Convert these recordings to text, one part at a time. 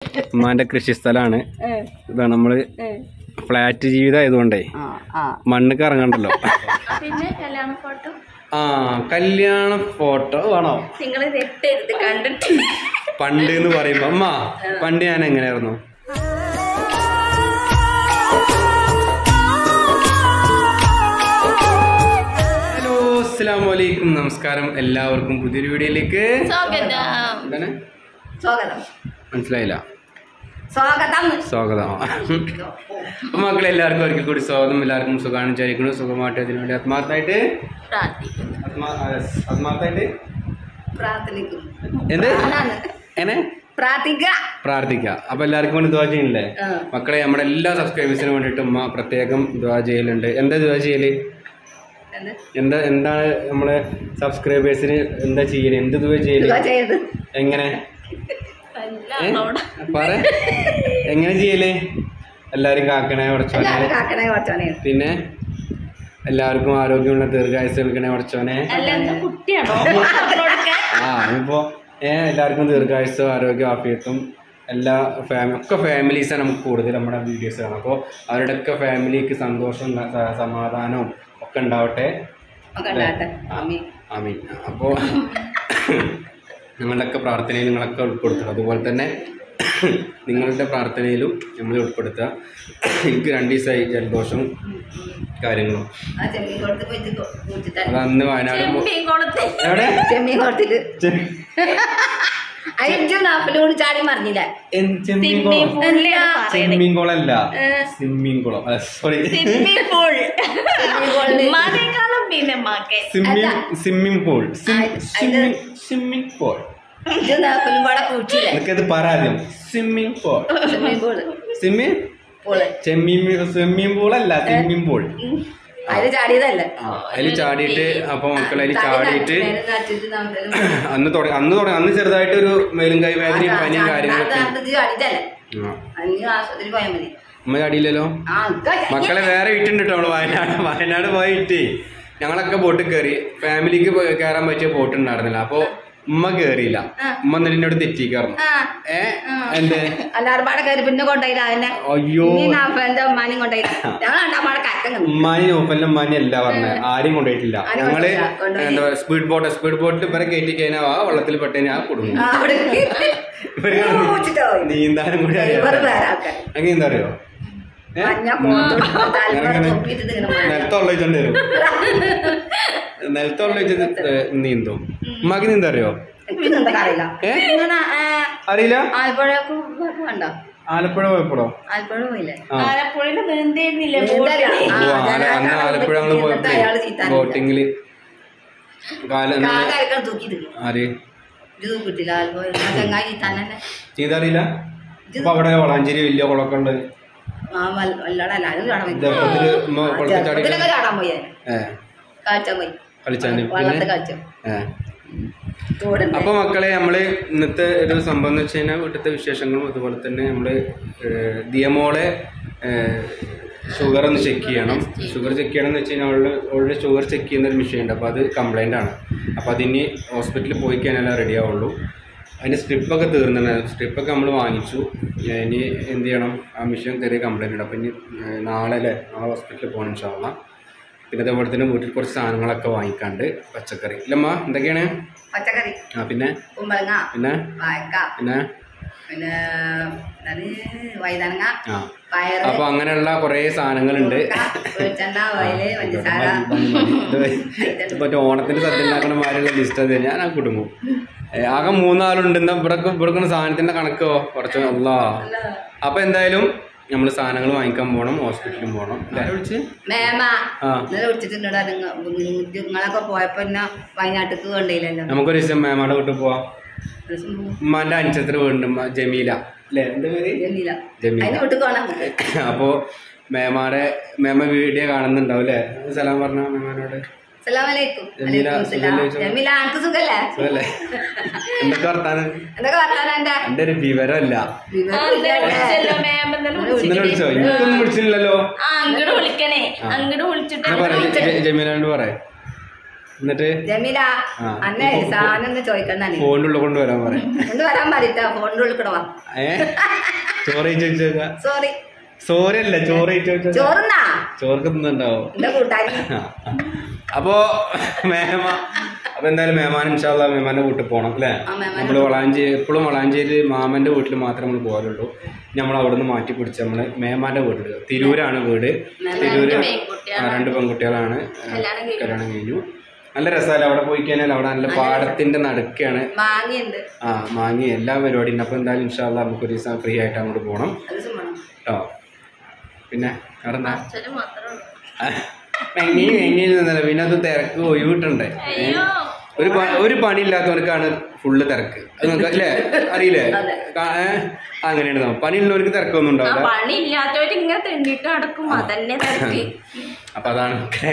ഉമ്മാന്റെ കൃഷിസ്ഥലാണ് ഇതാണ് നമ്മള് ഫ്ലാറ്റ് ജീവിതം ആയതുകൊണ്ടേ ആ ആ മണ്ണൊക്കെ ഇറങ്ങണ്ടല്ലോ പിന്നെ കല്യാണ ഫോട്ടോ ആ കല്യാണ ഫോട്ടോ വേണോ നിങ്ങൾ തെറ്റരുത് കണ്ടിട്ട് പണ്ട് എന്ന് പറയുമ്പോ അമ്മ പണ്ട് ഞാൻ എങ്ങനെയായിരുന്നു ഹലോ അസ്സലാമു അലൈക്കും നമസ്കാരം എല്ലാവർക്കും പുതിയൊരു വീഡിയോയിലേക്ക് സ്വാഗതം എന്താണ് സ്വാഗതം മനസ്സിലായില്ല സ്വാഗതം സ്വാഗതം അപ്പൊ മക്കളെ എല്ലാവർക്കും ഒരിക്കൽ കൂടി സ്വാഗതം എല്ലാവർക്കും സുഖമാണ് വിചാരിക്കുന്നു സുഖമായിട്ട് അതിനു വേണ്ടി ആത്മാർത്ഥമായിട്ട് പ്രാർത്ഥിക്കുന്നു ആത്മാ ആ, yes, ആത്മാർത്ഥമായിട്ട് പ്രാർത്ഥനിക്കും എന്ത് എന്നെ പ്രാർത്ഥിക്ക പ്രാർത്ഥിക്കാം അപ്പൊ എല്ലാവർക്കും വേണ്ടി ദുവാ ചെയ്യണില്ലേ ആ. മക്കളെ നമ്മുടെ എല്ലാ സബ്സ്ക്രൈബേഴ്സിനും വേണ്ടിയിട്ട് ഉമ്മ പ്രത്യേകം ദുവാ ചെയ്യലുണ്ട് എന്താ ദുവാ ചെയ്യല് എന്ത്? എന്താ എന്താണ് നമ്മളെ സബ്സ്ക്രൈബേഴ്സിന് എന്താ ചെയ്യല് എന്ത് ദുവാ ചെയ്യല് ഇതുവാ ചെയ്ത് എങ്ങനെ അല്ല ഏ? അവിടെ പറ എങ്ങനെ ചെയ്യല് എല്ലാരും കാക്കണേ ഉടച്ചോനെ എല്ലാവരും കാക്കണേ കുറച്ചോനെ പിന്നെ എല്ലാവർക്കും ആരോഗ്യമുള്ള ദീർഘായുസ് നൽകണേ ഉടച്ചോനെ അല്ല എന്താ കുട്ടിയാണോ മക്കളോടൊക്കെ ആ ഇപ്പോ ഏഹ് എല്ലാവർക്കും ദീർഘായുസോ ആരോഗ്യ ആഫിയത്തും എല്ലാ ഫാമിലി ഒക്കെ ഫാമിലീസാണ് നമുക്ക് കൂടുതൽ നമ്മുടെ വീഡിയോസ് കാണാം അപ്പോൾ അവരുടെയൊക്കെ ഫാമിലിക്ക് സന്തോഷം സ- സമാധാനവും ഒക്കെ ഉണ്ടാവട്ടെ ഒക്കെ ഉണ്ടാകട്ടെ അമ്മി ആമീൻ അപ്പോൾ നിങ്ങളുടെയൊക്കെ പ്രാർത്ഥനയിൽ നിങ്ങളൊക്കെ ഉൾപ്പെടുത്തുക അതുപോലെ തന്നെ നിങ്ങളുടെ പ്രാർത്ഥനയിലും നമ്മൾ ഉൾപ്പെടുത്തുക എനിക്ക് രണ്ട് ദിവസമായി ജലദോഷവും കാര്യങ്ങളും ആ ചെമ്മീൻ കൊടുത്ത് വെച്ച് കുടിച്ചിട്ടാണ് അത് അന്ന് വയനാട് പോ- ചെമ്മീൻ കുളത്ത് എവിടെ ചെമ്മീൻ കൊടുത്തിട്ട് ചെ- അഞ്ചും നാപ്പിലും കൂടി ചാടി മറിഞ്ഞില്ല എൻ- ചെമ്മീൻ സ്വിമ്മിംഗ് കുളം പൂളിലാണ് പറയുന്നത് സ്വിമ്മിംഗ് കുളമല്ല സ്വിമ്മിംഗ് കുളം സോറി സ്വിമ്മിംഗ് പൂൾ മഴക്കാലം പിന്നെ മാക്കെ സ്വിമ്മിംഗ് സ്വിമ്മിംഗ് പൂൾ ആ, സ്വിമ്മിംഗ് സ്വിമ്മിംഗ് പൂൾ അഞ്ചും നാപ്പിലും കൂടെ കുടിച്ചില്ല എനിക്കത് പറയാദ്യം സ്വിമ്മിംഗ് പൂൾ ചെമ്മീൻ പൂള് സ്വിമ്മിംഗ് പൂള് ചെമ്മീൻ സ്വിമ്മിംഗ് പൂൾ അല്ല സ്വിമ്മിംഗ് പൂൾ അതിൽ ചാടിയതല്ല അതിൽ ചാടിയിട്ട് അപ്പൊ മക്കൾ അതിൽ ചാടിയിട്ട് നേരെ നട്ടിട്ട് നമ്മളും അന്ന് തുടങ്ങി അന്ന് തുടങ്ങി അന്ന് ചെറുതായിട്ട് ഒരു മേലും കൈ വേദനയും പനിയും കാര്യങ്ങളൊക്കെ ചാടിച്ചല്ലേ ആ. അഞ്ച് ആശുപത്രി പോയാൽ മതി ഉമ്മ ചാടിയില്ലല്ലോ ആ ഇക്ക ചാടി. മക്കളെ വേറെ വീട്ടുണ്ട് കേട്ടോ നമ്മള് വയനാട് വയനാട് പോയിട്ട് ഞങ്ങളൊക്കെ ബോട്ടിൽ കയറി ഫാമിലിക്ക് പോയി കയറാൻ പറ്റിയ ബോട്ട് ഉണ്ടായിരുന്നില്ല അപ്പൊ ഉമ്മ കേറിയില്ല ഉമ്മ എന്നിട്ട് എന്നോട് തെറ്റിക്കാറുന്നു ആ ഏ എന്തേ എല്ലാവരും പാടെ കയറി പിന്നെ കൊണ്ടുപോയില്ല അതിനെ അയ്യോ നീ നാപ്പന്റെ ഉമ്മാനും കൊണ്ടുപോയില്ല ഞങ്ങൾ രണ്ടാപാടെ കയറ്റം കണ്ടു ഉമ്മാനി നോപ്പലിന്റെ ഉമ്മാനി അല്ല പറഞ്ഞത് ആരും കൊണ്ടുപോയിട്ടില്ല ആരും ഞങ്ങള് കൊണ്ടുപോയില്ല, കൊണ്ടുപോയി. എന്താ സ്പീഡ് ബോട്ട് സ്പീഡ് ബോട്ടിൽ ഇവരെ കയറ്റി കഴിഞ്ഞാൽ ആ വെള്ളത്തിൽ പെട്ടതിന് ആ കുടുങ്ങും ആ, അവിടെ ഇവര് ഊച്ചിട്ട് പോയി. നീന്താനും കൂടി അറിയാം ഇവർ വേറെ ആൾക്കാർ അങ്ങനെ എന്താ അറിയോ ഏ? മഞ്ഞ കോട്ടും തലമുറ അങ്ങനെ തൊപ്പിയിട്ട് ഇങ്ങനെ പോയി. നിലത്തുള്ള വെച്ചോണ്ട് വരും നിലത്തുള്ള വെച്ചത് നീന്തും ഉമ്മാക്ക് നീന്താ അറിയോ എനിക്ക് നീന്താൻ അറിയില്ല ഏ ഇങ്ങനെ, ആ, അറിയില്ല ആലപ്പുഴക്ക് കണ്ടോ ആലപ്പുഴ പോയപ്പോഴോ ആലപ്പുഴ പോയില്ലേ ആ ആലപ്പുഴയിൽ നീന്തിയിരുന്നില്ല നീന്തല്ല. ഓ, ആ, ആല- ഞാൻ അന്ന് ആ ആലപ്പുഴ ഞങ്ങള് എന്നിട്ട് അയാള് ചീത്ത പോയപ്പോഴേ ബോട്ടിങ്ങില് കാല കാലം തൂക്കിയിട്ട് ആര് ഇത് കിട്ടില്ല ആലപ്പുഴ ആ ചങ്ങായി തന്നെ ചെയ്തറിയില്ല അപ്പൊ അവിടെ വളാഞ്ചേരി വലിയ കുളമൊക്കെ ഉണ്ട് ആ വല്ല- വല്ലാതെ എല്ലാവരും കാണാൻ പോയി. ഇതേപ്പത്തില് ഉമ്മ ആ, കുളത്തിൽ ചാടി ചെറുപ്പത്തിലൊക്കെ ചാടാൻ പോയി അതിന്. ഏ കാഴ്ച പോയി കളിച്ചാണ്ട് വള്ളത്തെ പിന്നെ കാഴ്ച ഏ തോടുണ്ട് അപ്പൊ മക്കളെ നമ്മള് ഇന്നത്തെ ഒരു സംഭവം എന്ന് വെച്ച് കഴിഞ്ഞാൽ വീട്ടിലത്തെ വിശേഷങ്ങളും അതുപോലെ തന്നെ നമ്മള് ഏഹ്, ദിയമോളെ ഷുഗർ ഒന്ന് ചെക്ക് ചെയ്യണം ഷുഗർ ചെക്ക് ചെയ്യണം എന്ന് വെച്ച് കഴിഞ്ഞാൽ അവളുടെ അവളുടെ ഷുഗർ ചെക്ക് ചെയ്യുന്ന ഒരു മെഷീൻ ഉണ്ട് അപ്പോൾ അത് കംപ്ലൈൻ്റ് ആണ് അപ്പോൾ അതിന് ഹോസ്പിറ്റലിൽ പോയി കഴിഞ്ഞാലേ റെഡി ആവുള്ളൂ അതിൻ്റെ സ്ട്രിപ്പൊക്കെ തീർന്നിട്ടുണ്ട് സ്ട്രിപ്പൊക്കെ നമ്മൾ വാങ്ങിച്ചു ഏഹ്, ഇനി എന്ത് ചെയ്യണം ആ മെഷീൻ ചെറിയ കംപ്ലൈൻ്റ് ഉണ്ട് അപ്പോൾ ഇനി ഏഹ്, നാളെ അല്ലേ നാളെ ഹോസ്പിറ്റലിൽ പോകണം ഇൻഷാള്ള പിന്നെ അതേപോലെ തന്നെ വീട്ടിൽ കുറച്ച് സാധനങ്ങളൊക്കെ വാങ്ങിക്കാണ്ട് പച്ചക്കറി ഇല്ലമ്മ എന്തൊക്കെയാണ് പച്ചക്കറി ആ പിന്നെ കുമ്പളങ്ങ പിന്നെ വാഴക്ക പിന്നെ പിന്നെ എന്താണ് വൈതനങ്ങ ആ പയറ് അപ്പൊ അങ്ങനെയുള്ള കുറേ സാധനങ്ങളുണ്ട് വെളിച്ചെണ്ണ ഓയില് പഞ്ചസാര മറ്റേ ഓണത്തിന് സദ്യ ഉണ്ടാക്കണ മാതിരിയുള്ള ലിസ്റ്റ് അത് ഞാൻ ആ കുടുങ്ങും ഏ, ആകെ മൂന്നാളുണ്ട് എന്താ ഇവിടെ ഇവിടെ സാധനത്തിന്റെ കണക്കോ കുറച്ച് അല്ല അപ്പൊ എന്തായാലും നമ്മൾ സാധനങ്ങൾ വാങ്ങിക്കാൻ പോകണം ഹോസ്പിറ്റലിലും പോകണം എല്ലാവരും വിളിച്ച് മേമ ആ ഇന്നലെ വിളിച്ചിട്ടുണ്ടോ നിങ്ങ നിങ്ങളൊക്കെ പോയപ്പോ എന്നെ വയനാട്ടിക്ക് കൊണ്ടില്ലല്ലോ നമുക്കൊരു ദിവസം മേമാടെ വീട്ടിൽ പോവാം ഉമ്മാന്റെ അനുസരിച്ച് വീണ്ടും ഉമ്മ ജമീല അല്ലേ എന്താ പേര് ജമീല ജമീല അതിന് വിട്ടു പോണം നമുക്ക് അപ്പോ മേമാടെ മേമ വീഡിയോ കാണുന്നുണ്ടാവും അല്ലേ സലാം പറഞ്ഞ മേമാനോട് അസ്സലാമലൈക്കും ജമീല, വലൈക്കും സുഖല്ലേ സലാം. ചോദിച്ചോ? ജമീല ആർക്ക് സുഖല്ലേ സുഖല്ലേ എന്തൊക്കെ വർത്താനം എന്തൊക്കെ വർത്താനം എന്റെ എന്റെ ഒരു വിവരമല്ല വിളിച്ചല്ലോ മാം എന്നാലും ഇന്നലെ വിളിച്ചോ എനിക്കൊന്നും വിളിച്ചില്ലല്ലോ ആ അങ്ങോട്ട് വിളിക്കണേ അങ്ങോട്ട് വിളിച്ചിട്ട് എന്നാ പറ ജമീലോട് പറ എന്നിട്ട് ജമീല ആ. അന്നെ സാധനം ഒന്ന് ചോദിക്കണ്ടാണ് ഫോണിൻ്റെ ഉള്ളിൽ കൊണ്ടുവരാൻ പറയാം കൊണ്ട് വരാൻ പറയട്ടാ ഫോണിന്റെ ഉള്ളിൽ കൂടെ വാ ഏ ചോറ് ചോദിച്ചേക്ക സോറി സോറി അല്ല ചോറ് ചോദിച്ചേക്ക ചോറുന്നാ ചോർക്ക് തിന്നുണ്ടാവോ എന്റെ കൂട്ടാരി അപ്പോ മേമ അപ്പൊ എന്തായാലും മേമാൻ ഇൻഷാല്ല മേമാന്റെ വീട്ടിൽ പോകണം അല്ലേ ആ, മേമാന്റെ നമ്മള് വളാഞ്ചേരി എപ്പോഴും വളാഞ്ചേരി മാമന്റെ വീട്ടിൽ മാത്രമേ നമ്മൾ പോകാറുള്ളൂ നമ്മൾ അവിടെ നിന്ന് മാറ്റി പിടിച്ച് നമ്മള് മേമാന്റെ വീട്ടിൽ തിരൂരാണ് വീട് തിരൂര് ആ, രണ്ട് പെൺകുട്ടികളാണ് ആ, കല്യാണം കഴിഞ്ഞു നല്ല രസമല്ല അവിടെ പോയി കഴിഞ്ഞാൽ അവിടെ നല്ല പാടത്തിന്റെ നടുക്കാണ് മാങ്ങിയുണ്ട് ആ മാങ്ങി എല്ലാ പരിപാടിയും ഉണ്ട് അപ്പൊ എന്തായാലും ഇൻഷാല്ല നമുക്ക് ഒരു ദിവസം ഫ്രീ ആയിട്ട് അങ്ങോട്ട് പോകണം അത് സുമണം കേട്ടോ പിന്നെ അവിടെ എന്താ അച്ഛന് മാത്രമേ ഉള്ളൂ എങ്ങനെ എങ്ങനെ പിന്നെ അത് തിരക്ക് ഒഴിവിട്ടുണ്ടേ അയ്യോ ഒരു പ- ഒരു പണി ഇല്ലാത്തവർക്കാണ് ഫുള്ള് തിരക്ക് അത് നിങ്ങൾക്ക് അല്ലേ അറിയില്ലേ കാ- ഏ? അങ്ങനെയാണ് നമ്മൾ പണിയുള്ളവർക്ക് തിരക്കൊന്നും ആ ഉണ്ടാവില്ല പണി ഇല്ലാത്തവര് ഇങ്ങനെ തെണ്ടിട്ട് നടക്കും അതന്നെ തിരക്ക് അപ്പൊ അതാണ് ഒക്കെ.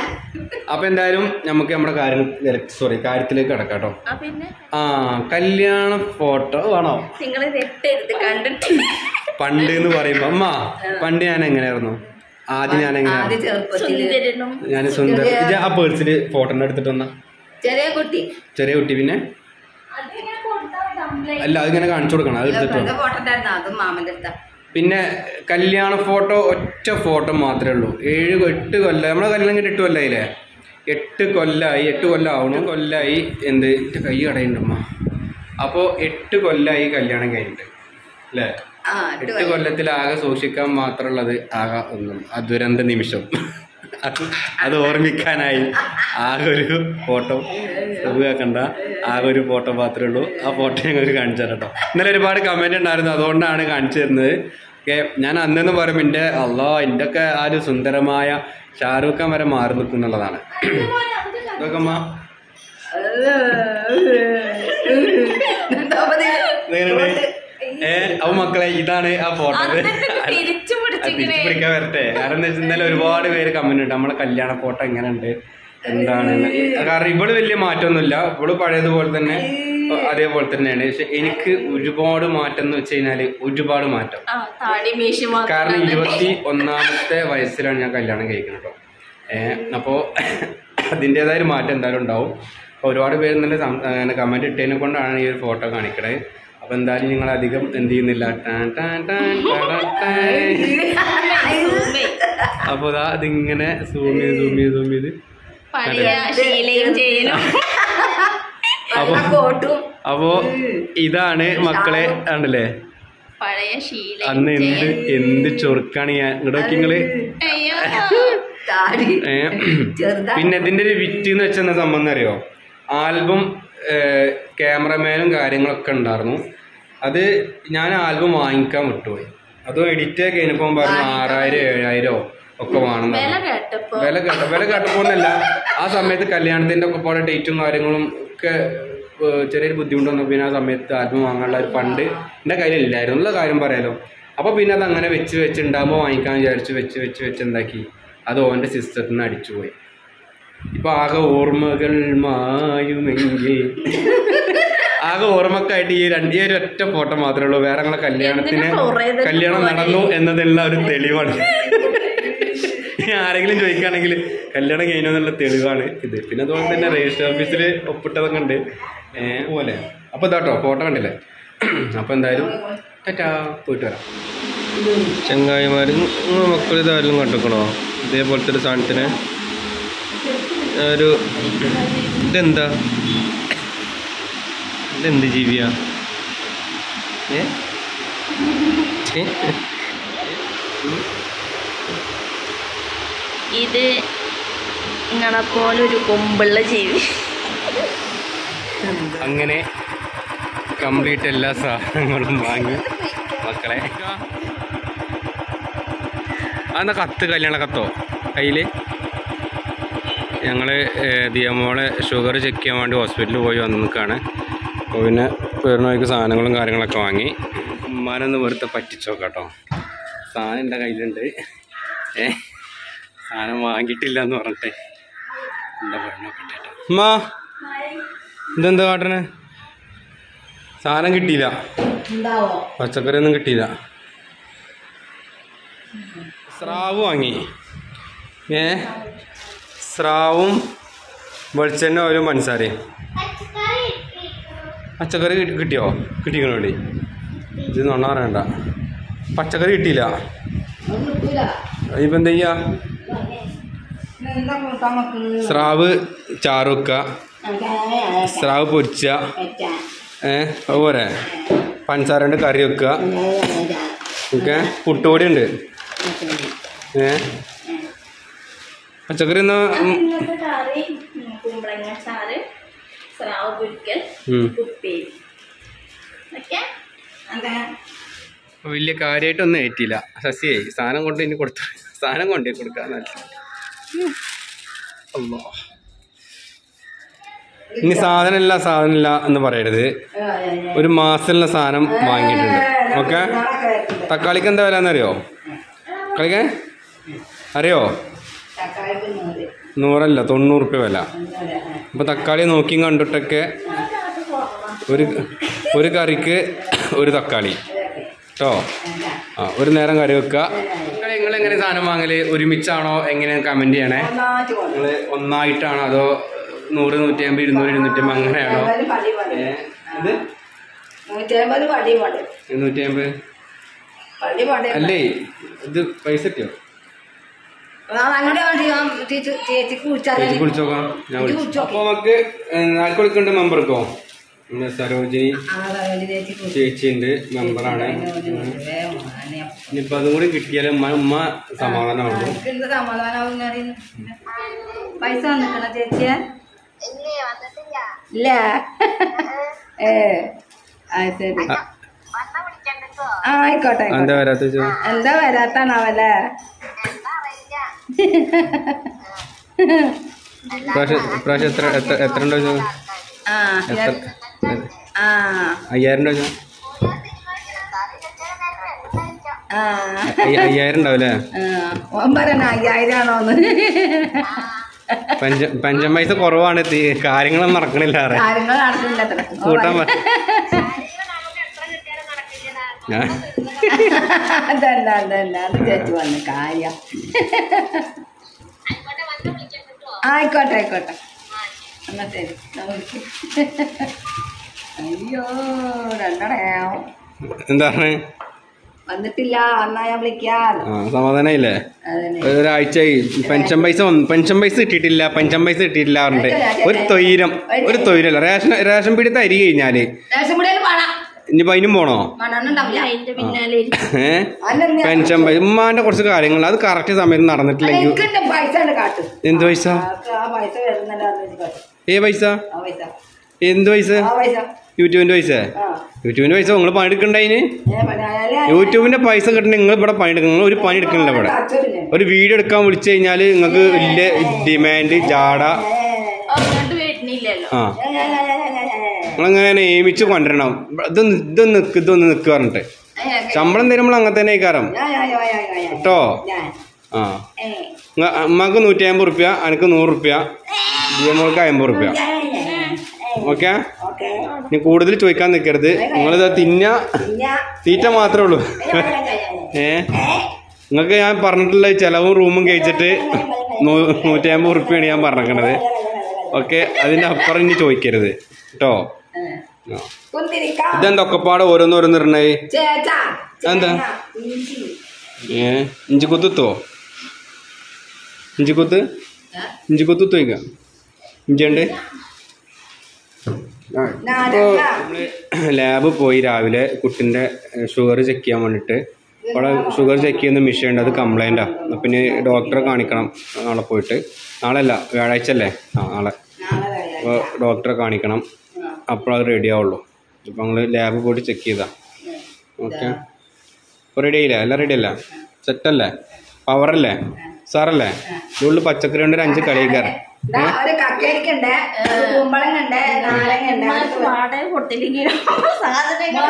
അപ്പൊ എന്തായാലും നമുക്ക് നമ്മുടെ കാര്യം സോറി കാര്യത്തിലേക്ക് കിടക്കാം കേട്ടോ ആ പിന്നെ ആ കല്യാണ ഫോട്ടോ വേണോ നിങ്ങൾ തെറ്റരുത് കണ്ടിട്ട് പണ്ട് എന്ന് പറയുമ്പോ അമ്മ പണ്ട് ഞാൻ എങ്ങനെയായിരുന്നു ആദ്യം ഞാൻ എങ്ങനെയായിരുന്നു ആദ്യ ചെറുപ്പത്തില് സുന്ദരനും ഞാൻ സുന്ദർ ഇത് ആ പേഴ്സിൽ ഫോട്ടോ എടുത്തിട്ട് വന്ന ചെറിയ കുട്ടി ചെറിയ കുട്ടി പിന്നെ അതിങ്ങനെ കൊടുത്താൽ കംപ്ലൈന്റ് അല്ല അതിങ്ങനെ കാണിച്ചു കൊടുക്കണം അത് എടുത്തിട്ട് എന്റെ ഫോട്ടോ ഉണ്ടായിരുന്നു അതും മാമന്റെ അടുത്താ പിന്നെ കല്യാണ ഫോട്ടോ ഒറ്റ ഫോട്ടോ മാത്രമേ ഉള്ളൂ ഏഴ് കൊ- എട്ട് കൊല്ലം നമ്മളെ കല്യാണം കഴിഞ്ഞിട്ട് എട്ട് കൊല്ലായില്ലേ എട്ട് കൊല്ലായി എട്ട് കൊല്ലം ആവണു കൊല്ലായി എന്ത് എൻ്റെ കൈ കടയുണ്ടമ്മ അപ്പോൾ എട്ട് കൊല്ലായി കല്യാണം കഴിഞ്ഞിട്ട് അല്ലേ ആ എട്ട് എട്ട് കൊല്ലത്തിൽ ആകെ സൂക്ഷിക്കാൻ മാത്രമുള്ളത് ആകെ ഒന്നും ആ ദുരന്ത നിമിഷം അത് അത് ഓർമ്മിക്കാനായി ആകെ ഒരു ഫോട്ടോ കണ്ട ആകെ ഒരു ഫോട്ടോ മാത്രമേ ഉള്ളൂ ആ ഫോട്ടോ ഞങ്ങൾക്ക് കാണിച്ചു തരാം കേട്ടോ ഇന്നലെ ഒരുപാട് കമന്റ് ഉണ്ടായിരുന്നു അതുകൊണ്ടാണ് കാണിച്ചു തരുന്നത് ഓക്കെ ഞാൻ അന്നെന്ന് പറയുമ്പോൾ എൻ്റെ അല്ലോ എൻ്റെ ഒക്കെ ആ ഒരു സുന്ദരമായ ഷാരൂഖ് ഖാൻ വരെ മാറി നിൽക്കും എന്നുള്ളതാണ് ഇതൊക്കെ അമ്മ എന്താ പറയാ? എങ്ങനെയുണ്ട്? ഏ അപ്പൊ മക്കളെ ഇതാണ് ആ ഫോട്ടോ അന്നിട്ട് തിരിച്ചു അത് പിടിച്ചിങ്ങനെ തിരിച്ചു പിടിക്കാൻ വരട്ടെ കാരണം എന്താ വെച്ചാൽ ഇന്നലെ ഒരുപാട് പേര് കമന്റ് ഉണ്ട് നമ്മളെ കല്യാണ ഫോട്ടോ എങ്ങനെയുണ്ട് എന്താണ് എന്ന്. കാരണം ഇവള് വലിയ മാറ്റമൊന്നുമില്ല ഇവള് പഴയതുപോലെ തന്നെ അതേപോലെ തന്നെയാണ് പക്ഷെ എനിക്ക് ഒരുപാട് മാറ്റം എന്ന് വെച്ച് കഴിഞ്ഞാല് ഒരുപാട് മാറ്റം ആ താടി മീശി മാത്രം കാരണം ഇരുപത്തി ഒന്നാമത്തെ വയസ്സിലാണ് ഞാൻ കല്യാണം കഴിക്കുന്നത് കേട്ടോ ഏഹ് അപ്പോൾ അതിൻ്റെതായ ഒരു മാറ്റം എന്തായാലും ഉണ്ടാവും അപ്പോൾ ഒരുപാട് പേര് ഇന്നലെ സം- അങ്ങനെ കമൻറ്റ് ഇട്ടതിനെ കൊണ്ടാണ് ഈ ഒരു ഫോട്ടോ കാണിക്കണത് അപ്പോൾ എന്തായാലും നിങ്ങൾ അധികം എന്ത് ചെയ്യുന്നില്ല ടാൻ ടാൻ ടാൻ ടാടാ ടാൻ. അപ്പോൾ ഇതാ ഇതിങ്ങനെ സൂം ചെയ്ത് സൂം ചെയ്ത് സൂം ചെയ്ത് പഴയ ശീലയും ചെയ്യലും അപ്പൊ കോട്ടും അപ്പോൾ ഇതാണ് മക്കളെ ആണല്ലേ പഴയ ശീലയും അന്ന് എന്ത് എന്ത് ചൊറുക്കാണ് ഞാൻ ഇങ്ങോട്ട് നോക്കി നിങ്ങള് അയ്യോ താടി ഏ, ചെറുതാ പിന്നെ ഇതിന്റെ ഒരു വിറ്റ് എന്ന് വെച്ചെന്ന സംബന്ധം അറിയോ ആൽബം ക്യാമറമാനും കാര്യങ്ങളൊക്കെ ഉണ്ടായിരുന്നു അത് ഞാൻ ആൽബം വാങ്ങിക്കാൻ വിട്ടുപോയി അതും എഡിറ്റ് കഴിഞ്ഞപ്പോൾ പറഞ്ഞു ആറായിരം ഏഴായിരോ ഒക്കെ വേണം വില കേട്ടപ്പോ വില കേട്ട വില കേട്ടപ്പോന്നല്ല ആ സമയത്ത് കല്യാണത്തിന്റെ ഒക്കെ പോലെ ഡേറ്റും കാര്യങ്ങളും ഒക്കെ ഏഹ്, ചെറിയൊരു ബുദ്ധിമുട്ട് വന്നു പിന്നെ ആ സമയത്ത് ആൽബം വാങ്ങാനുള്ള ഒരു ഫണ്ട് എൻ്റെ കയ്യിലില്ലായിരുന്നു ഉള്ള കാര്യം പറയാലോ അപ്പോൾ പിന്നെ അത് അങ്ങനെ വെച്ച് വെച്ച് ഉണ്ടാകുമ്പോൾ വാങ്ങിക്കാൻ വിചാരിച്ച് വെച്ച് വെച്ച് വെച്ച് എന്താക്കി അത് ഓൻ്റെ സിസ്റ്റത്തിൽ നിന്ന് അടിച്ചുപോയി ഇപ്പൊ ആകെ ഓർമ്മകൾ മായുമെങ്കിൽ ആകെ ഓർമ്മക്കായിട്ട് ഈ രണ്ട് ഈ ഒരു ഒറ്റ ഫോട്ടോ മാത്രമേ ഉള്ളൂ വേറെ ഞങ്ങളെ കല്യാണത്തിന് എന്തിനാ കുറേ ഇത് കല്യാണം നടന്നു എന്നതിനുള്ള ഒരു തെളിവാണ് ഇനി ആരെങ്കിലും ചോദിക്കുകയാണെങ്കിൽ കല്യാണം കഴിഞ്ഞു എന്നുള്ള തെളിവാണ് ഇത് പിന്നെ അതുപോലെ തന്നെ രജിസ്റ്റർ ഓഫീസിൽ ഒപ്പിട്ടതൊക്കെ ഉണ്ട് ഏഹ് പോലെ അപ്പൊ ഇതാട്ടോ ഫോട്ടോ കണ്ടില്ലേ അപ്പൊ എന്തായാലും ടാറ്റാ പോയിട്ട് വരാം ചങ്ങായിമാർ മക്കൾ ഇതായാലും കണ്ടിക്കണോ ഇതേപോലത്തെ ഒരു സാധനത്തിന് ഒരു ഇതെന്താ ഇതെന്ത് ജീവിയാ ഏ ഏ? ഇത് നിങ്ങളെ പോലെ ഒരു കൊമ്പുള്ള ജീവി അങ്ങനെ കംപ്ലീറ്റ് എല്ലാ സാധനങ്ങളും വാങ്ങി മക്കളെ അതെന്താ കത്ത് കല്യാണ കത്തോ കയ്യിൽ ഞങ്ങൾ ദിയമോളെ ഷുഗർ ചെക്ക് ചെയ്യാൻ വേണ്ടി ഹോസ്പിറ്റലിൽ പോയി വന്ന് നിൽക്കുകയാണ് അപ്പോൾ പിന്നെ വരുന്നവർക്ക് സാധനങ്ങളും കാര്യങ്ങളൊക്കെ വാങ്ങി ഉമ്മാനൊന്ന് വെറുതെ പറ്റിച്ചോ കേട്ടോ സാധനം എൻ്റെ കയ്യിലുണ്ട് ഏ സാധനം വാങ്ങിയിട്ടില്ല എന്ന് പറഞ്ഞിട്ട് എന്താ പറഞ്ഞോക്കട്ടെ കേട്ടോ ഉമ്മ ഇതെന്താ കാട്ടണേ സാധനം കിട്ടിയില്ല ഉണ്ടാവോ പച്ചക്കറി ഒന്നും കിട്ടിയില്ല സ്രാവ് വാങ്ങി ഏ സ്രാവും വെളിച്ചെണ്ണ ഒരു പഞ്ചസാരയും പച്ചക്കറി കിട്ടി- കിട്ടിയോ കിട്ടിക്കണോടി ഇത് നൊണ്ണ പറയണ്ട പച്ചക്കറി കിട്ടിയില്ല അത് കിട്ടൂല ഇപ്പം എന്താ ചെയ്യാ എന്താ കൂട്ടാൻ വെക്കുന്നത് സ്രാവ് ചാറ് വെക്കുക സ്രാവ് പൊരിച്ച ഏ അതുപോലെ പഞ്ചസാരൻ്റെ കറി വെക്കുക ഓക്കെ പുട്ടുപൊടി ഉണ്ട് ഏ പച്ചക്കറി എന്നാ ഉം, ഇന്നത്തെ കറി ഉം, കുമ്പളങ്ങ ചാറ് സ്രാവ് പൊരിക്കൽ ഉം. ഉപ്പേരി ഓക്കെ അതെ വലിയ കാര്യമായിട്ടൊന്നും ഏറ്റില്ല സസ്യേ സാധനം കൊണ്ട് ഇനി കൊടുത്തു സാധനം കൊണ്ടേ കൊടുക്കാൻ അല്ലോ ഇനി സാധനമില്ല സാധനമില്ല എന്ന് പറയരുത് ഒരു മാസമുള്ള സാധനം വാങ്ങിയിട്ടുണ്ട് ഓക്കെ തക്കാളിക്ക് എന്താ വില എന്നറിയോ തക്കാളിക്ക് അറിയോ തക്കാളിക്ക് നൂറ് നൂറല്ല തൊണ്ണൂറ് റുപ്യ വില അപ്പോൾ തക്കാളി നോക്കി കണ്ടിട്ടൊക്കെ ഒരു ഒരു കറിക്ക് ഒരു തക്കാളി കേട്ടോ ആ ഒരു നേരം കറി വെക്കുക നിങ്ങൾ എങ്ങനെ സാധനം വാങ്ങല് ഒരുമിച്ചാണോ എങ്ങനെ കമൻറ്റ് ചെയ്യണേ ഒന്നായിട്ട് കൊണ്ട് നിങ്ങൾ ഒന്നായിട്ടാണോ അതോ നൂറ് നൂറ്റി അമ്പത് ഇരുന്നൂറ് ഇരുന്നൂറ്റമ്പത് അങ്ങനെയാണോ നൂറ്റമ്പത് പടി പടി ഏ, ഇത് നൂറ്റമ്പത് പടി പടി ഇരുന്നൂറ്റി അമ്പത് പടി പടി അല്ലേ ഇത് പൈസ കിട്ടിയോ അങ്ങോട്ട് ചേച്ചി ചേച്ചിക്ക് കുടിച്ചാൽ ചേച്ചി വിളിച്ചു നോക്കാം ഞാൻ ഇത് വിളിച്ചു വിളിച്ചോ. അപ്പോൾ നമുക്ക് നാൽക്ക് വിളിക്കേണ്ട മെമ്പർക്കോ നമ്മുടെ സരോജിനി ചേച്ചി ഉണ്ട് മെമ്പറാണ് ഇനിയിപ്പോൾ അതും കൂടി കിട്ടിയാൽ ഉമ്മ ഉമ്മ സമാധാനമുള്ളൂ എന്ത് സമാധാനാവും ഞാൻ പൈസ വന്നിക്കണ ചേച്ചിയെ ഇല്ല ഏ ആ ശരി ആ ആയിക്കോട്ടെ ആയിക്കോട്ടെ. എന്താ വരാത്ത വെച്ചോ എന്താ വരാത്താണാവല്ലേ പ്രാവശ്യം പ്രാവശ്യം എത്ര എത്ര എത്ര ഉണ്ടോ വെച്ചോ ആ എത്ര ആ അയ്യായിരം ഉണ്ടോ വെച്ചോ ആ അയ്യ- അയ്യായിരം ഉണ്ടാവില്ലേ ആ. ഓൻ പറയണ അയ്യായിരം ആണോന്ന് പഞ്ച പഞ്ചം പൈസ കുറവാണ് തീ- കാര്യങ്ങളൊന്നും നടക്കണില്ല ആറെ കാര്യങ്ങൾ നടക്കുന്നില്ല അത്ര കൂട്ടാൻ പ- ഞാൻ അതല്ല അതല്ല അത് ചേച്ചി വന്ന് കാര്യം ആയിക്കോട്ടെ ആയിക്കോട്ടെ എന്നാ ശരി ഞാൻ വിളിക്കും. അയ്യോ രണ്ടടയാവും എന്താണ് വന്നിട്ടില്ല എന്നാ ഞാൻ വിളിക്കാം ആ സമാധാനമായില്ലേ അതന്നെ ഒരാഴ്ചയായി പെൻഷൻ പൈസ വന്നു പെൻഷൻ പൈസ കിട്ടിയിട്ടില്ല പെൻഷൻ പൈസ കിട്ടിയിട്ടില്ല പറഞ്ഞിട്ട് ഒരു തൊയിരം ഒരു തൊയിരല്ല റേഷൻ റേഷൻ പിടിത്ത് അരി കഴിഞ്ഞാല് റേഷൻ പിടിയിൽ പണം ഇനിയിപ്പോ അതിനും പോണോ പണമുണ്ടാവില്ല അതിന്റെ പിന്നാലെ ഇരിക്കും. ഏ അല്ലെന്താ പെൻഷൻ പൈസ ഉമ്മാന്റെ കുറച്ച് കാര്യങ്ങൾ അത് കറക്റ്റ് സമയത്ത് നടന്നിട്ടില്ലെങ്കിൽ എനിക്കെന്റെ പൈസ ഉണ്ട് കാട്ടു എന്ത് പൈസ ആൾക്ക് ആ പൈസ വരുന്നല്ലോ അത് വെച്ച് കാട്ടും ഏ പൈസ ആ പൈസ എന്ത് പൈസ ആ പൈസ യൂട്യൂബിന്റെ പൈസ ആ യൂട്യൂബിന്റെ പൈസ നിങ്ങൾ പണിയെടുക്കണ്ടതിന് ഏ പണി ആയാലേ യൂട്യൂബിന്റെ പൈസ കിട്ടണ നിങ്ങൾ ഇവിടെ പണിയെടുക്കണം നിങ്ങൾ ഒരു പണി എടുക്കണില്ല ഇവിടെ കാച്ചൂരില്ലേ? ഒരു വീഡിയോ എടുക്കാൻ വിളിച്ചു കഴിഞ്ഞാൽ നിങ്ങൾക്ക് വലിയ ഡിമാൻഡ് ജാട അങ്ങോട്ട് വരുന്നില്ലല്ലോ ആ ഏ, ഏ, ഏ, ഏ, ഏ, ഏ, ഏ. നിങ്ങളങ്ങനെ നിയമിച്ച് കൊണ്ടുവരണം ഇതൊന്ന് ഇതൊന്ന് നിക്ക് ഇതൊന്ന് നിക്ക് പറഞ്ഞിട്ട് ഏ, ഏ, ശമ്പളം തരുമ്പോൾ അങ്ങനെ തന്നെ കാരം ഞാൻ, ഞാൻ, ഞാൻ, ഞാൻ, ഞാൻ, ഞാൻ. കേട്ടോ ഞാൻ. ആ ഏ. ഇങ്ങ- അമ്മക്ക് നൂറ്റി അമ്പത് റുപ്യ എനിക്ക് നൂറ് റുപ്യ ജിഎമ്മോൾക്ക് അമ്പത് റുപ്യ ഞാൻ, ഞാൻ, ഞാൻ, ഞാൻ. ഏ, ഓക്കെ ഓക്കേ. ഇനി കൂടുതൽ ചോദിക്കാൻ നിൽക്കരുത് നിങ്ങളിത് തിന്ന പിന്നെ, തീറ്റ മാത്രമേ ഉള്ളൂ ഞാൻ, ഞാൻ, ഞാൻ, ഞാൻ. ഏ ഏ, നിങ്ങൾക്ക് ഞാൻ പറഞ്ഞിട്ടുള്ള ചെലവും റൂമും കഴിച്ചിട്ട് നൂ- നൂറ്റി അമ്പത് റുപ്യാണ് ഞാൻ പറഞ്ഞിരിക്കണത് ഓക്കെ അതിൻ്റെ അപ്പുറം ഇനി ചോദിക്കരുത് കേട്ടോ ഏ. ആ. കുന്തിരിക്ക. ഇതെന്താ ഒക്കെപ്പാടെ ഓരോന്നോരോന്ന് ഇടണേ ചേച്ചാ, എന്താ? ചേന, ഇഞ്ചി. ഏ ഇഞ്ചിക്കുത്തുത്തോ ഇഞ്ചിക്കുത്ത് ഏ? ഇഞ്ചിക്കുത്തുത്തു വയ്ക്കാം ഇഞ്ചിയുണ്ട് നാരങ്ങ. നമ്മള് ലാബ് പോയി രാവിലെ കുട്ടിൻ്റെ ഷുഗർ ചെക്ക് ചെയ്യാൻ വേണ്ടിയിട്ട് അവിടെ ഷുഗർ ചെക്ക് ചെയ്യുന്ന മെഷീൻ ഉണ്ട് അത് കംപ്ലൈൻറ്റാണ് അപ്പം പിന്നെ ഡോക്ടറെ കാണിക്കണം നാളെ പോയിട്ട് നാളെ അല്ല വ്യാഴാഴ്ച അല്ലേ ആ നാളെ നാളെ വരാം. അപ്പോൾ ഡോക്ടറെ കാണിക്കണം ആ. അപ്പോൾ അത് റെഡി ആവുള്ളൂ ഇപ്പം ഞങ്ങൾ ലാബ് പോയിട്ട് ചെക്ക് ചെയ്താ ഓക്കെ ഇപ്പോൾ റെഡി ആയില്ലേ എല്ലാം റെഡി അല്ലേ സെറ്റല്ലേ പവറല്ലേ സാറല്ലേ ഇതിനുള്ളിൽ പച്ചക്കറി കൊണ്ട് ഒരു അഞ്ച് കളിക്കാരൻ ദാ ഒരു കക്കരിക്കുണ്ട് ഒരു കുമ്പളങ്ങുണ്ട് നാരങ്ങുണ്ട് ഉമ്മാക്ക് വാടക കൊടുത്തില്ലെങ്കിലും സാധനങ്ങൾ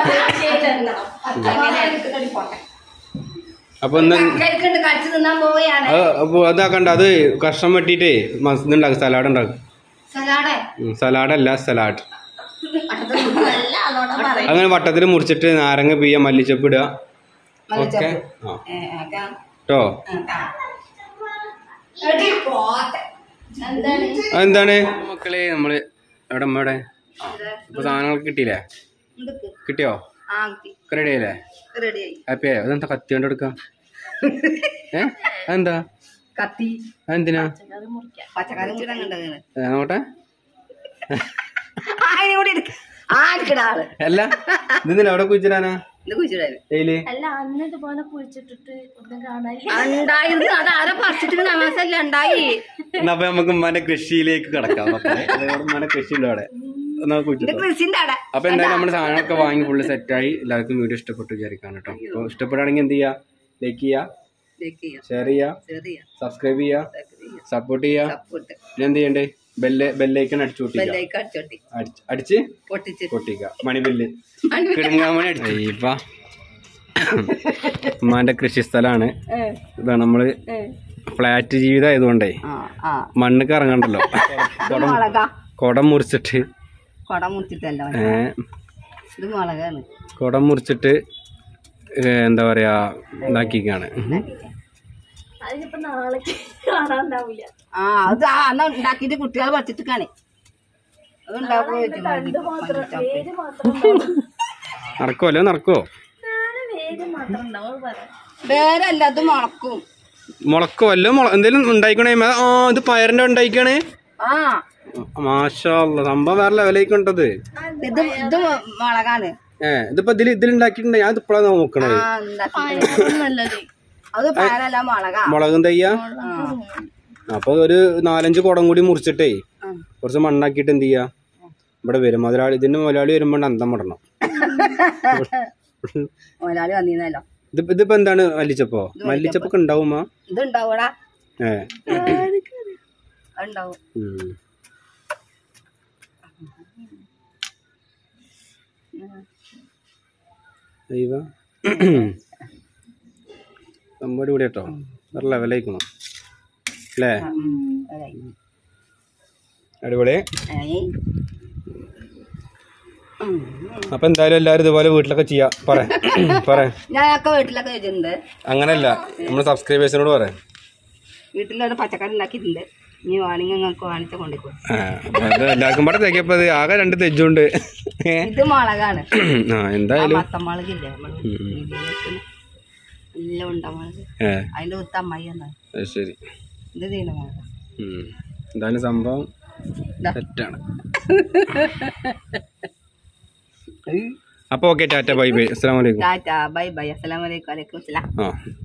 അപ്പോൾ എന്താ കക്കരിക്കുണ്ട് കടിച്ചു തിന്നാൻ പോവുകയാണ് അത് അപ്പോൾ അതാക്കണ്ട അത് കഷ്ണം വെട്ടിയിട്ടേ മസ് ഇതുണ്ടാക്കും സലാഡ് ഉണ്ടാക്കും സലാഡ് സലാഡല്ല സലാഡ് നല്ല അതോടെ പറയും അങ്ങനെ വട്ടത്തിൽ മുറിച്ചിട്ട് നാരങ്ങ പിയ്യ മല്ലിച്ചപ്പ് ഇടുക ഓക്കെ ആ കേട്ടോ പോട്ടെ എന്താണ് അതെന്താണ് മക്കളെ നമ്മള് എവിടെ അമ്മ എവിടെ ഇപ്പൊ സാധനങ്ങളൊക്കെ കിട്ടിയില്ലേ എന്തൊക്കെ കിട്ടിയോ ആ റെഡി ആയില്ലേ റെഡിയായി ഹാപ്പിയായോ അതെന്താ കത്തി കൊണ്ട് എടുക്കാം ഏ അതെന്താ കത്തി അതെന്തിനാ പച്ചക്കറി മുറിക്കാം പച്ചക്കറി കൂടെ കണ്ടങ്ങനെ ഏ, നോക്കട്ടെ അതിനെ കൂടി എടുക്ക ആ എടുക്കണ ആള് അല്ല ഇതെന്തിനാ അവിടെ കുഴിച്ചിടാനാ ഇത് കുഴിച്ചിടാൻ ഡെയിലി അല്ല അന്ന് ഇതുപോലെ കുഴിച്ചിട്ടിട്ട് ഒന്നും കാണാനില്ല ഉണ്ടായിരുന്നു അത് ആരെ പറിച്ചിട്ട് നമാസല്ല ഉണ്ടായി എന്നാ അപ്പൊ നമുക്ക് ഉമ്മാന്റെ കൃഷിയിലേക്ക് കിടക്കാം മക്കളെ അതോടെ ഉമ്മാന്റെ കൃഷി ഉണ്ട് അവിടെ എന്നാ ഇത് കുഴിച്ചിട്ടോ കൃഷിന്റെ അവിടെ അപ്പൊ എന്തായാലും നമ്മുടെ സാധനങ്ങളൊക്കെ വാങ്ങി ഫുള്ള് സെറ്റായി എല്ലാവർക്കും വീഡിയോ ഇഷ്ടപ്പെട്ടു വിചാരിക്കാം കേട്ടോ അപ്പോൾ ഇഷ്ടപ്പെടുകയാണെങ്കിൽ എന്ത് ചെയ്യുക ലൈക്ക് ചെയ്യുക ഇതൊക്കെ ചെയ്യാം. ഷെയർ ചെയ്യുക ചെറിയ സബ്സ്ക്രൈബ് ചെയ്യുക ഇതൊക്കെ ചെയ്യാം. സപ്പോർട്ട് ചെയ്യുക സപ്പോർട്ട് പിന്നെ എന്ത് ചെയ്യണ്ടേ ബെല്ല് ബെല്ലൈക്കൺ അടിച്ചു പൊട്ടിക്കുക ബെല്ലൈക്ക് അടിച്ചോട്ടി അടിച്ച് അടിച്ച് പൊട്ടിച്ച് പൊട്ടിക്കുക മണിബില്ല് കിടുങ്ങാമണി അടിച്ചു ഉമ്മാന്റെ കൃഷി സ്ഥലമാണ് ഇതാണ് നമ്മള് ഫ്ലാറ്റ് ജീവിതം ആയതുകൊണ്ടേ ആ ആ മണ്ണൊക്കെ ഇറങ്ങണ്ടല്ലോ ഇത് മുളക കുടം മുറിച്ചിട്ട് കൊട മുറിച്ചിട്ടല്ല ഏ, ഇത് മുളകാണ് കുടം മുറിച്ചിട്ട് ഏ, എന്താ പറയാ ഇതാക്കിക്കാണ് അതിനിപ്പോ നാളേക്ക് കാണാണ്ടാവില്ല ആ അത് ആ അന്ന് ഉണ്ടാക്കിയിട്ട് കുട്ടികൾ പറിച്ചിട്ട് കാണേ അത് ഉണ്ടാക്കുമോ തണ്ട് മാത്രം വേര് മാത്രം ഉണ്ടാവും നടക്കുമല്ലോ നടക്കുമോ നാളെ വേര് മാത്രം ഉണ്ടാവും അത് പറയാം വേറല്ല അത് മുളക്കും മുളക്കോ വല്ലോ മുള എന്തേലും ഉണ്ടായിക്കണേ മേ- ആ ഇത് പയറിന്റെ ഉണ്ടായിക്കണേ ആ മാഷാ അല്ലാ, സംഭവം വേറെ ലെവലേക്ക് ഉണ്ടത് ഇത് ഇത് മുളകാണ് ഏ ഇതിപ്പോ ഇതിൽ ഇതിലുണ്ടാക്കിയിട്ടുണ്ട് ഞാൻ ഇതിപ്പോഴാണ് നോക്കണത് ആ ഉണ്ടാക്കി നല്ലത് അത് പയറല്ല മുളകാ മുളകും തയ്യ ആ അപ്പൊ ഒരു നാലഞ്ച് കുടം കൂടി മുറിച്ചിട്ടേ ആ. കുറച്ച് മണ്ണാക്കിയിട്ട് എന്ത് ചെയ്യാ ഇവിടെ വരും മുതലാളി ഇതിന്റെ മുതലാളി വരുമ്പോ അന്തം വിടണം മുതലാളി വന്നിരുന്നല്ലോ ഇത് ഇതിപ്പോ എന്താണ് മല്ലിച്ചപ്പോ മല്ലിച്ചപ്പൊക്കെ ഉണ്ടാവുമാ ഇത് ഉണ്ടാവൂടാ ഏ ഉണ്ടാവും ഉം. ദൈവ സംഭവം കൂടി കേട്ടോ വേറെ ലെവലായിക്കണം അല്ലേ അടിപൊളി അപ്പൊ എന്തായാലും എല്ലാവരും ഇതുപോലെ വീട്ടിലൊക്കെ ചെയ്യാ പറ പറ ഞാനൊക്കെ വീട്ടിലൊക്കെ വെച്ചിട്ടുണ്ട് അങ്ങനല്ല നമ്മൾ സബ്സ്ക്രൈബേഴ്സിനോട് പറയാം വീട്ടിലൊരു പച്ചക്കറി ഉണ്ടാക്കിയിട്ടുണ്ട് ഇനി വേണമെങ്കിൽ നിങ്ങൾക്ക് വാങ്ങിച്ച കൊണ്ടുപോയി ആ, അപ്പൊ അത് എല്ലാവർക്കും പാടെ തേക്കിയപ്പോ അത് ആകെ രണ്ട് തെജുണ്ട് ഏ? ഇത് മുളകാണ് ആ എന്തായാലും മത്തമുളകില്ലേ നമ്മള് ഇതില് വെക്കുന്ന നല്ല ഉണ്ട മുളക് ഏ അതിന്റെ ഉത്ത അമ്മായി എന്നാണ് അത് ശരി ഇത് തീന മുളക ഉം. എന്തായാലും സംഭവം ഇതാ. തെറ്റാണ് അപ്പൊ ഓക്കെ ടാറ്റ ബൈ ബൈ അസ്സാം വലൈക്കും ടാറ്റ ബൈ ബൈ അസ്സലാമലൈക്കും വലൈക്കും അസ്സലാം ആ